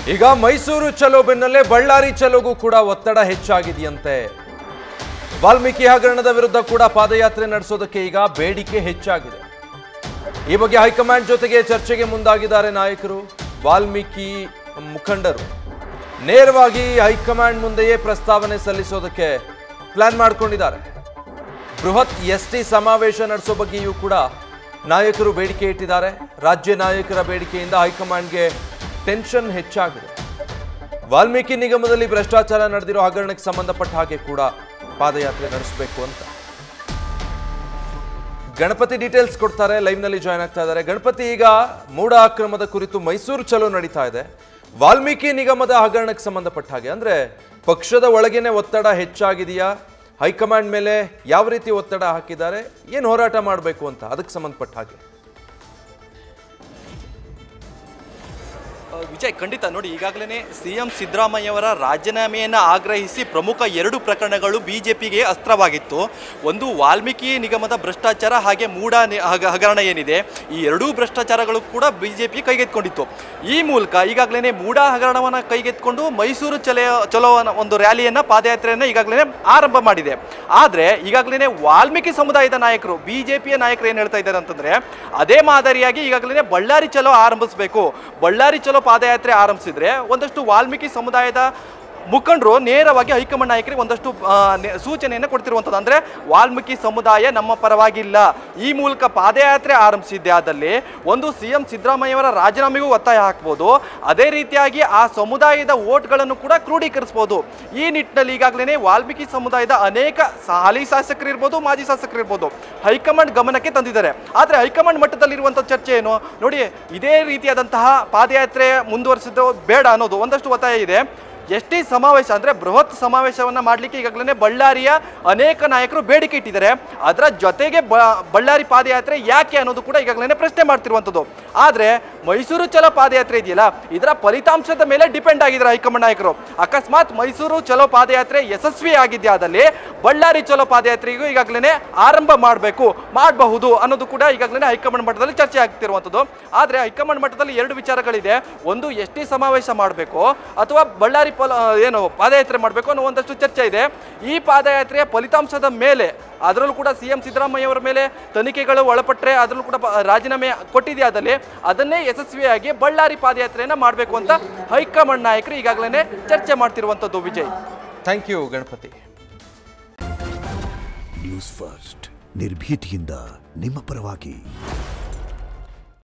ಈಗ ಮೈಸೂರು ಚಲೋ ಬೆನ್ನಲ್ಲೇ ಬಳ್ಳಾರಿ ಚಲೋಗೂ ಕೂಡ ಒತ್ತಡ ಹೆಚ್ಚಾಗಿದೆಯಂತೆ ವಾಲ್ಮೀಕಿ ಹಗರಣದ ವಿರುದ್ಧ ಕೂಡ ಪಾದಯಾತ್ರೆ ನಡೆಸೋದಕ್ಕೆ ಈಗ ಬೇಡಿಕೆ ಹೆಚ್ಚಾಗಿದೆ ಈ ಬಗ್ಗೆ ಹೈಕಮಾಂಡ್ ಜೊತೆಗೆ ಚರ್ಚೆಗೆ ಮುಂದಾಗಿದ್ದಾರೆ ನಾಯಕರು ವಾಲ್ಮೀಕಿ ಮುಖಂಡರು ನೇರವಾಗಿ ಹೈಕಮಾಂಡ್ ಮುಂದೆಯೇ ಪ್ರಸ್ತಾವನೆ ಸಲ್ಲಿಸೋದಕ್ಕೆ ಪ್ಲಾನ್ ಮಾಡಿಕೊಂಡಿದ್ದಾರೆ ಬೃಹತ್ ಎಸ್ ಟಿ ಸಮಾವೇಶ ನಡೆಸೋ ಬಗ್ಗೆಯೂ ಕೂಡ ನಾಯಕರು ಬೇಡಿಕೆ ಇಟ್ಟಿದ್ದಾರೆ ರಾಜ್ಯ ನಾಯಕರ ಬೇಡಿಕೆಯಿಂದ ಹೈಕಮಾಂಡ್ಗೆ ಟೆನ್ಷನ್ ಹೆಚ್ಚಾಗಿದೆ ವಾಲ್ಮೀಕಿ ನಿಗಮದಲ್ಲಿ ಭ್ರಷ್ಟಾಚಾರ ನಡೆದಿರೋ ಹಗರಣಕ್ಕೆ ಸಂಬಂಧಪಟ್ಟ ಹಾಗೆ ಕೂಡ ಪಾದಯಾತ್ರೆ ನಡೆಸಬೇಕು ಅಂತ ಗಣಪತಿ ಡೀಟೇಲ್ಸ್ ಕೊಡ್ತಾರೆ ಲೈವ್ ನಲ್ಲಿ ಜಾಯ್ನ್ ಆಗ್ತಾ ಇದ್ದಾರೆ ಗಣಪತಿ ಈಗ ಮೂಢ ಅಕ್ರಮದ ಕುರಿತು ಮೈಸೂರು ಚಲೋ ನಡೀತಾ ಇದೆ ವಾಲ್ಮೀಕಿ ನಿಗಮದ ಹಗರಣಕ್ಕೆ ಸಂಬಂಧಪಟ್ಟ ಹಾಗೆ ಅಂದ್ರೆ ಪಕ್ಷದ ಒಳಗೇನೆ ಒತ್ತಡ ಹೆಚ್ಚಾಗಿದೆಯಾ ಹೈಕಮಾಂಡ್ ಮೇಲೆ ಯಾವ ರೀತಿ ಒತ್ತಡ ಹಾಕಿದ್ದಾರೆ ಏನು ಹೋರಾಟ ಮಾಡಬೇಕು ಅಂತ ಅದಕ್ಕೆ ಸಂಬಂಧಪಟ್ಟ ಹಾಗೆ ಆ, ವಿಜಯ್ ಖಂಡಿತ ನೋಡಿ ಈಗಾಗಲೇ ಸಿ ಎಂ ಸಿದ್ದರಾಮಯ್ಯವರ ರಾಜೀನಾಮೆಯನ್ನು ಆಗ್ರಹಿಸಿ ಪ್ರಮುಖ ಎರಡು ಪ್ರಕರಣಗಳು ಬಿಜೆಪಿಗೆ ಅಸ್ತ್ರವಾಗಿತ್ತು ಒಂದು ವಾಲ್ಮೀಕಿ ನಿಗಮದ ಭ್ರಷ್ಟಾಚಾರ ಹಾಗೆ ಮೂಢ ನಿ- ಹಗ- ಹಗರಣ ಏನಿದೆ ಈ ಎರಡೂ ಭ್ರಷ್ಟಾಚಾರಗಳು ಕೂಡ ಬಿಜೆಪಿ ಕೈಗೆತ್ಕೊಂಡಿತ್ತು ಈ ಮೂಲಕ ಈಗಾಗಲೇ ಮೂಢ ಹಗರಣವನ್ನು ಕೈಗೆತ್ಕೊಂಡು ಮೈಸೂರು ಚಲೆ ಚಲೋ ಅನ್ನೋ ಒಂದು ರ್ಯಾಲಿಯನ್ನು ಪಾದಯಾತ್ರೆಯನ್ನು ಈಗಾಗಲೇ ಆರಂಭ ಮಾಡಿದೆ ಆದರೆ ಈಗಾಗಲೇ ವಾಲ್ಮೀಕಿ ಸಮುದಾಯದ ನಾಯಕರು ಬಿಜೆಪಿಯ ನಾಯಕರು ಏನು ಹೇಳ್ತಾ ಇದ್ದಾರೆ ಅಂತಂದ್ರೆ ಅದೇ ಮಾದರಿಯಾಗಿ ಈಗಾಗಲೇ ಬಳ್ಳಾರಿ ಚಲೋ ಆರಂಭಿಸಬೇಕು ಬಳ್ಳಾರಿ ಚಲೋ ಪಾದಯಾತ್ರೆ ಆರಂಭಿಸಿದ್ರೆ ಒಂದಷ್ಟು ವಾಲ್ಮೀಕಿ ಸಮುದಾಯದ ಮುಖಂಡರು ನೇರವಾಗಿ ಹೈಕಮಾಂಡ್ ನಾಯಕರಿಗೆ ಒಂದಷ್ಟು ಆ, ನೆ- ಸೂಚನೆಯನ್ನು ಕೊಡ್ತಿರುವಂಥದ್ದು ಅಂದರೆ ವಾಲ್ಮೀಕಿ ಸಮುದಾಯ ನಮ್ಮ ಪರವಾಗಿಲ್ಲ ಈ ಮೂಲಕ ಪಾದಯಾತ್ರೆ ಆರಂಭಿಸಿದ್ದೆ ಆದಲ್ಲಿ ಒಂದು ಸಿ ಎಂ ಸಿದ್ದರಾಮಯ್ಯವರ ರಾಜೀನಾಮೆಗೂ ಒತ್ತಾಯ ಹಾಕ್ಬೋದು ಅದೇ ರೀತಿಯಾಗಿ ಆ ಸಮುದಾಯದ ಓಟ್ಗಳನ್ನು ಕೂಡ ಕ್ರೋಢೀಕರಿಸ್ಬೋದು ಈ ನಿಟ್ಟಿನಲ್ಲಿ ಈಗಾಗಲೇ ವಾಲ್ಮೀಕಿ ಸಮುದಾಯದ ಅನೇಕ ಸ- ಹಾಲಿ ಶಾಸಕರು ಇರ್ಬೋದು ಮಾಜಿ ಶಾಸಕರು ಇರ್ಬೋದು ಹೈಕಮಾಂಡ್ ಗಮನಕ್ಕೆ ತಂದಿದ್ದಾರೆ ಆದರೆ ಹೈಕಮಾಂಡ್ ಮಟ್ಟದಲ್ಲಿರುವಂಥ ಚರ್ಚೆ ಏನು ನೋಡಿ ಇದೇ ರೀತಿಯಾದಂತಹ ಪಾದಯಾತ್ರೆ ಮುಂದುವರಿಸಿದ್ದು ಬೇಡ ಅನ್ನೋದು ಒಂದಷ್ಟು ಒತ್ತಾಯ ಇದೆ ಎಸ್ ಟಿ ಸಮಾವೇಶ ಅಂದರೆ ಬೃಹತ್ ಸಮಾವೇಶವನ್ನು ಮಾಡಲಿಕ್ಕೆ ಈಗಾಗಲೇ ಬಳ್ಳಾರಿಯ ಅನೇಕ ನಾಯಕರು ಬೇಡಿಕೆ ಇಟ್ಟಿದ್ದಾರೆ ಅದರ ಜೊತೆಗೆ ಬ ಬಳ್ಳಾರಿ ಪಾದಯಾತ್ರೆ ಯಾಕೆ ಅನ್ನೋದು ಕೂಡ ಈಗಾಗಲೇ ಪ್ರಶ್ನೆ ಮಾಡ್ತಿರುವಂಥದ್ದು ಆದರೆ ಮೈಸೂರು ಚಲೋ ಪಾದಯಾತ್ರೆ ಇದೆಯಲ್ಲ ಇದರ ಫಲಿತಾಂಶದ ಮೇಲೆ ಡಿಪೆಂಡ್ ಆಗಿದ್ದಾರೆ ಹೈಕಮಾಂಡ್ ನಾಯಕರು ಅಕಸ್ಮಾತ್ ಮೈಸೂರು ಚಲೋ ಪಾದಯಾತ್ರೆ ಯಶಸ್ವಿ ಆಗಿದ್ದೆ ಆದಲ್ಲಿ ಬಳ್ಳಾರಿ ಚಲೋ ಪಾದಯಾತ್ರೆಗೂ ಈಗಾಗಲೇ ಆರಂಭ ಮಾಡಬೇಕು ಮಾಡಬಹುದು ಅನ್ನೋದು ಕೂಡ ಈಗಾಗಲೇ ಹೈಕಮಾಂಡ್ ಮಟ್ಟದಲ್ಲಿ ಚರ್ಚೆ ಆಗ್ತಿರುವಂಥದ್ದು ಆದರೆ ಹೈಕಮಾಂಡ್ ಮಟ್ಟದಲ್ಲಿ ಎರಡು ವಿಚಾರಗಳಿದೆ ಒಂದು ಎಸ್ ಟಿ ಸಮಾವೇಶ ಮಾಡಬೇಕು ಅಥವಾ ಬಳ್ಳಾರಿ ಫಲ ಏನು ಪಾದಯಾತ್ರೆ ಮಾಡಬೇಕು ಅನ್ನೋ ಒಂದಷ್ಟು ಚರ್ಚೆ ಇದೆ ಈ ಪಾದಯಾತ್ರೆಯ ಫಲಿತಾಂಶದ ಮೇಲೆ ಅದರಲ್ಲೂ ಕೂಡ ಸಿ ಎಂ ಸಿದ್ದರಾಮಯ್ಯವರ ಮೇಲೆ ತನಿಖೆಗಳು ಒಳಪಟ್ಟರೆ ಅದರಲ್ಲೂ ಕೂಡ ಪ- ರಾಜೀನಾಮೆ ಕೊಟ್ಟಿದೆಯಾದಲ್ಲಿ ಅದನ್ನೇ ಯಶಸ್ವಿಯಾಗಿ ಬಳ್ಳಾರಿ ಪಾದಯಾತ್ರೆಯನ್ನು ಮಾಡಬೇಕು ಅಂತ ಹೈಕಮಾಂಡ್ ನಾಯಕರು ಈಗಾಗಲೇ ಚರ್ಚೆ ಮಾಡ್ತಿರುವಂಥದ್ದು Vijay thank you Ganapati news first ನಿರ್ಭೀತಿಯಿಂದ ನಿಮ್ಮ ಪರವಾಗಿ